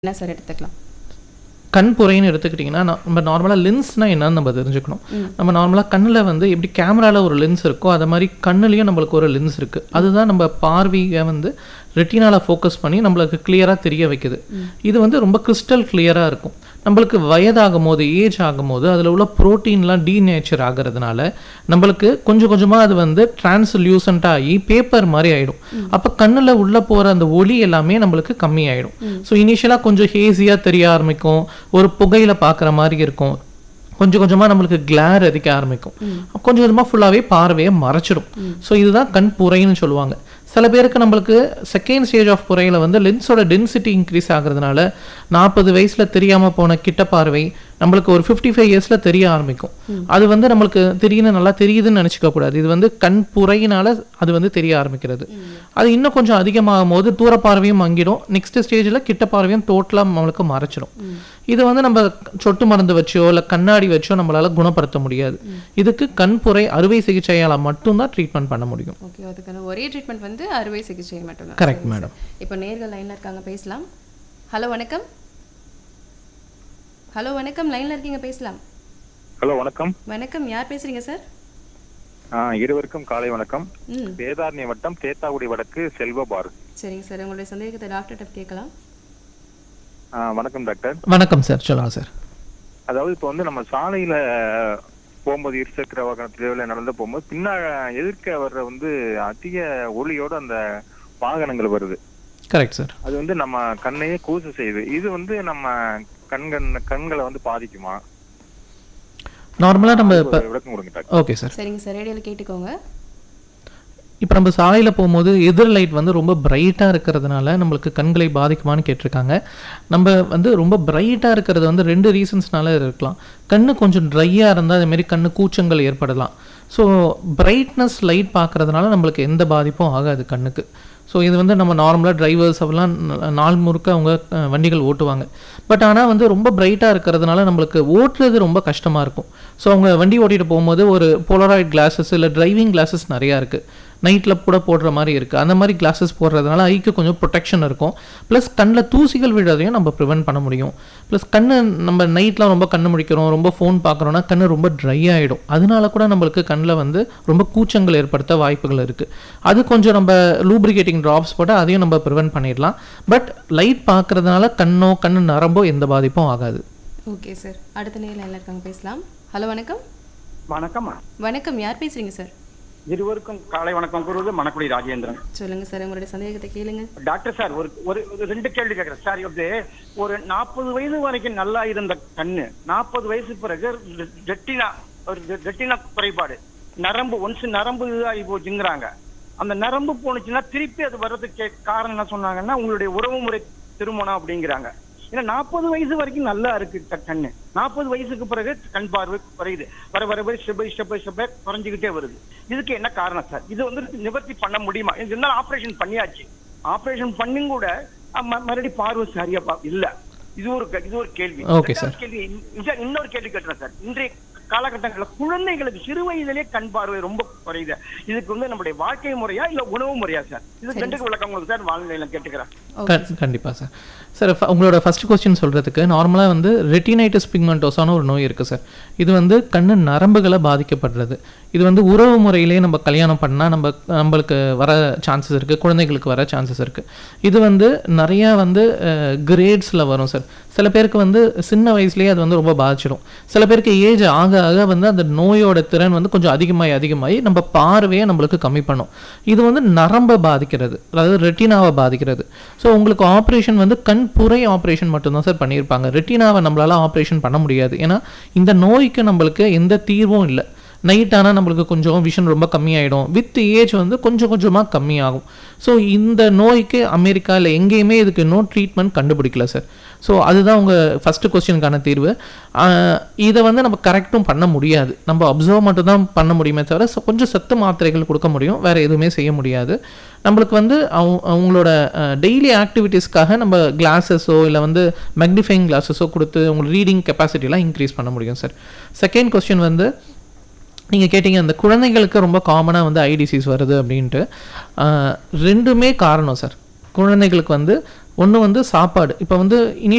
என்ன சார் எடுத்துக்கலாம் கண் புரைன்னு எடுத்துக்கிட்டிங்கன்னா நா- நம்ம நார்மலாக லென்ஸ்னால் என்னன்னு நம்ம தெரிஞ்சுக்கணும் நம்ம நார்மலாக கண்ணில் வந்து எப்படி கேமராவில் ஒரு லென்ஸ் இருக்கோ அது மாதிரி கண்ணுலேயும் நம்மளுக்கு ஒரு லென்ஸ் இருக்குது அதுதான் நம்ம பார்வையை வந்து ரெட்டினால ஃபோக்கஸ் பண்ணி நம்மளுக்கு கிளியராக தெரிய வைக்குது இது வந்து ரொம்ப கிறிஸ்டல் கிளியராக இருக்கும் நம்மளுக்கு வயதாகும் போது ஏஜ் ஆகும்போது அதில் உள்ள ப்ரோட்டீன்லாம் டீநேச்சர் ஆகிறதுனால நம்மளுக்கு கொஞ்சம் கொஞ்சமாக அது வந்து டிரான்ஸ்லியூசன்ட் ஆகி பேப்பர் மாதிரி ஆகிடும் அப்போ கண்ணில் உள்ளே போகிற அந்த ஒளி எல்லாமே நம்மளுக்கு கம்மி ஆகிடும் ஸோ இனிஷியலாக கொஞ்சம் ஹேஸியாக தெரிய ஆரம்பிக்கும் ஒரு புகையில பார்க்குற மாதிரி இருக்கும் கொஞ்சம் கொஞ்சமாக நம்மளுக்கு கிளார் அடிக்க ஆரம்பிக்கும் கொஞ்சம் கொஞ்சமாக ஃபுல்லாகவே பார்வையை மறைச்சிடும் ஸோ இதுதான் கண் புரைன்னு சொல்லுவாங்க சில பேருக்கு நம்மளுக்கு செகண்ட் ஸ்டேஜ் ஆஃப் புரையில வந்து லென்ஸோட டென்சிட்டி இன்க்ரீஸ் ஆகுறதுனால நாற்பது வயசில் தெரியாமல் போன கிட்ட பார்வை நம்மளுக்கு ஒரு ஃபிஃப்டி ஃபைவ் இயர்ஸில் தெரிய ஆரம்பிக்கும் அது வந்து நம்மளுக்கு திடீர்னு நல்லா தெரியுதுன்னு நினச்சிக்க கூடாது இது வந்து கண் புரையினால அது வந்து தெரிய ஆரம்பிக்கிறது அது இன்னும் கொஞ்சம் அதிகமாகும் போது தூர பார்வையும் மங்கிடும் நெக்ஸ்ட் ஸ்டேஜில் கிட்ட பார்வையும் டோட்டலாக நம்மளுக்கு மறைச்சிடும் இது வந்து நம்ம சொட்டு மருந்து வச்சோ இல்லை கண்ணாடி வச்சோ நம்மளால குணப்படுத்த முடியாது இதுக்கு கண்புரை அறுவை சிகிச்சையால மட்டும்தான் ட்ரீட்மெண்ட் பண்ண முடியும் ஓகே அதுக்கான ஒரே ட்ரீட்மெண்ட் வந்து அறுவை சிகிச்சை மட்டும்தான் கரெக்ட் மேடம் இப்போ நேர்கள் லைன்ல இருக்காங்க பேசலாம் ஹலோ வணக்கம் ஹலோ வணக்கம் லைன்ல இருக்கீங்க பேசலாம் ஹலோ வணக்கம் வணக்கம் யார் பேசுறீங்க சார் ஆ, இருவருக்கும் காலை வணக்கம் ம் வேதாரண்ய வட்டம் தேத்தாக்குடி வடக்கு செல்வபார் சரிங்க சார் உங்களுடைய சந்தேகத்தை டாக்டர்கிட்ட கேட்கலாம் ஆ, வணக்கம் டாக்டர் வணக்கம் சார் சொல்லுங்க சார் அதாவது இப்போ வந்து நம்ம சாலையில போகும்போது இருசக்கர வாகனத்திலயோ இல்லை நடந்து போகும்போது பின்னா எதிர்க்க வர்ற வந்து அதிக ஒளியோட அந்த வாகனங்கள் வருது கரெக்ட் சார் அது வந்து நம்ம கண்ணையே கூசு செய்யுது இது வந்து நம்ம கண்கண் கண்களை வந்து பாதிக்குமா நார்மலாக நம்ம இப்போ ஒரு விளக்கம் கொடுங்க டாக்டர் ஓகே சார் சரிங்க சார் ரேடியோவில் கேட்டுக்கோங்க இப்போ நம்ம சாலையில் போகும்போது எதிர் லைட் வந்து ரொம்ப பிரைட்டாக இருக்கிறதுனால நம்மளுக்கு கண்களை பாதிக்குமான்னு கேட்டிருக்காங்க நம்ம வந்து ரொம்ப பிரைட்டாக இருக்கிறது வந்து ரெண்டு ரீசன்ஸ்னால இருக்கலாம் கண்ணு கொஞ்சம் ட்ரையாக இருந்தால் அதேமாரி கண்ணு கூச்சங்கள் ஏற்படலாம் ஸோ பிரைட்னஸ் லைட் பார்க்கறதுனால நம்மளுக்கு எந்த பாதிப்பும் ஆகாது கண்ணுக்கு ஸோ இது வந்து நம்ம நார்மலாக டிரைவர்ஸ் அவெல்லாம் ந- நாள் முழுக்க அவங்க அஹ், வண்டிகள் ஓட்டுவாங்க பட் ஆனால் வந்து ரொம்ப பிரைட்டாக இருக்கிறதுனால நம்மளுக்கு ஓட்டுறது ரொம்ப கஷ்டமாக இருக்கும் ஸோ அவங்க வண்டி ஓட்டிட்டு போகும்போது ஒரு போலராய்ட் கிளாஸஸ் இல்லை டிரைவிங் கிளாஸஸ் நிறையா இருக்குது நைட்டில் கூட போடுற மாதிரி இருக்குது அந்த மாதிரி கிளாஸஸ் போடுறதுனால ஐக்கு கொஞ்சம் ப்ரொடெக்ஷன் இருக்கும் ப்ளஸ் கண்ணில் தூசிகள் விழுறதையும் நம்ம ப்ரிவென்ட் பண்ண முடியும் ப்ளஸ் கண்ணு நம்ம நைட்லாம் ரொம்ப கண்ணு முடிக்கிறோம் ரொம்ப ஃபோன் பார்க்குறோன்னா கண்ணு ரொம்ப ட்ரை ஆகிடும் அதனால கூட நம்மளுக்கு கண்ணில் வந்து ரொம்ப கூச்சங்கள் ஏற்படுத்த வாய்ப்புகள் இருக்குது அது கொஞ்சம் நம்ம லூப்ரிகேட்டிங் ட்ராப்ஸ் போட்டு அதையும் நம்ம ப்ரிவென்ட் பண்ணிடலாம் பட் லைட் பார்க்கறதுனால கண்ணோ கண்ணு நரம்போ எந்த பாதிப்பும் ஆகாது ஓகே சார் அடுத்த நேர் லைன்ல இருக்காங்க பேசலாம் ஹலோ வணக்கம் வணக்கம் வணக்கம் யார் பேசுறீங்க சார் இருவருக்கும் காலை வணக்கம் கூறுவது மணக்குடி ராஜேந்திரன் சொல்லுங்க சார் உங்களுடைய சந்தேகத்தை கேளுங்க டாக்டர் சார் ஒரு ஒரு ஒரு ரெண்டு கேள்வி கேட்கிறேன் சார் வந்து ஒரு நாற்பது வயது வரைக்கும் நல்லா இருந்த கண்ணு நாற்பது வயசு பிறகு ரெட்டினா ஒரு ரெட்டினா குறைபாடு நரம்பு ஒன்ஸ் நரம்பு இதாகி போச்சுங்கிறாங்க அந்த நரம்பு போனுச்சுன்னா திருப்பி அது வர்றதுக்கு காரணம் என்ன சொன்னாங்கன்னா உங்களுடைய உறவு முறை திருமணம் அப்படிங்கிறாங்க ஏன்னா நாற்பது வயசு வரைக்கும் நல்லா இருக்கு க- கண்ணு நாற்பது வயசுக்கு பிறகு கண் பார்வை குறையுது வர வர வர step by step by step குறைஞ்சிக்கிட்டே வருது இதுக்கு என்ன காரணம் சார் இது வந்து நிவர்த்தி பண்ண முடியுமா இருந்தாலும் ஆபரேஷன் பண்ணியாச்சு ஆபரேஷன் பண்ணியும் கூட அஹ், ம- மறுபடியும் பார்வை சரியா பா இல்ல இது ஒரு க- இது ஒரு கேள்வி Okay, sir. ரெண்டாவது கேள்வி இன்ன- இன்னொரு கேள்வி கேட்டுறேன் சார் இன்றைய காலகட்டங்களில் குழந்தைகளுக்கு சிறு வயதிலே கண் பார்வை ரொம்ப குறையுது இதுக்கு வந்து நம்முடைய வாழ்க்கை முறையா இல்ல உணவு முறையா சார் இது ரெண்டுக்கு விளக்கம் உங்களுக்கு சார் வாழ்நிலையில கேட்டுக்கிறேன் ஓகே கண்டிப்பாக சார் சார் ஃப- உங்களோட ஃபர்ஸ்ட் கொஸ்டின் சொல்கிறதுக்கு நார்மலாக வந்து ரெட்டினைட்டிஸ் பிக்மெண்டோஸான ஒரு நோய் இருக்குது சார் இது வந்து கண்ணு நரம்புகளை பாதிக்கப்படுறது இது வந்து உறவு முறையிலே நம்ம கல்யாணம் பண்ணால் நம்ம நம்மளுக்கு வர சான்சஸ் இருக்குது குழந்தைகளுக்கு வர சான்சஸ் இருக்குது இது வந்து நிறையா வந்து கிரேட்ஸில் வரும் சார் சில பேருக்கு வந்து சின்ன வயசுலேயே அது வந்து ரொம்ப பாதிச்சிடும் சில பேருக்கு ஏஜ் ஆக ஆக வந்து அந்த நோயோட திறன் வந்து கொஞ்சம் அதிகமாகி அதிகமாகி நம்ம பார்வையை நம்மளுக்கு கம்மி பண்ணும் இது வந்து நரம்பை பாதிக்கிறது அதாவது ரெட்டினாவை பாதிக்கிறது ஸோ உங்களுக்கு ஆப்ரேஷன் வந்து கண் புரை ஆப்ரேஷன் மட்டும்தான் சார் பண்ணியிருப்பாங்க ரெட்டினாவை நம்மளால ஆப்ரேஷன் பண்ண முடியாது ஏன்னா இந்த நோய்க்கு நம்மளுக்கு எந்த தீர்வும் இல்லை நைட் ஆனால் நம்மளுக்கு கொஞ்சம் விஷன் ரொம்ப கம்மியாயிடும் வித் ஏஜ் வந்து கொஞ்சம் கொஞ்சமாக கம்மியாகும் ஸோ இந்த நோய்க்கு அமெரிக்கா இல்லை எங்கேயுமே இதுக்கு இன்னும் ட்ரீட்மெண்ட் கண்டுபிடிக்கல சார் ஸோ அதுதான் உங்கள் ஃபஸ்ட்டு கொஸ்டினுக்கான தீர்வு ஆஹ் இதை வந்து நம்ம கரெக்டும் பண்ண முடியாது நம்ம அப்சர்வ் மட்டும் தான் பண்ண முடியுமே தவிர ச- கொஞ்சம் சத்து மாத்திரைகள் கொடுக்க முடியும் வேறு எதுவுமே செய்ய முடியாது நம்மளுக்கு வந்து அவங்க அவங்களோட டெய்லி ஆக்டிவிட்டீஸ்க்காக நம்ம கிளாஸஸோ இல்லை வந்து மேக்னிஃபைங் கிளாஸஸோ கொடுத்து உங்களோட ரீடிங் கெப்பாசிட்டிலாம் இன்க்ரீஸ் பண்ண முடியும் சார் செகண்ட் கொஸ்டின் வந்து நீங்கள் கேட்டீங்க அந்த குழந்தைங்களுக்கு ரொம்ப காமனாக வந்து ஐடிசிஸ் வருது அப்படின்ட்டு ஆஹ் ரெண்டுமே காரணம் சார் குழந்தைகளுக்கு வந்து ஒன்று வந்து சாப்பாடு இப்போ வந்து இனி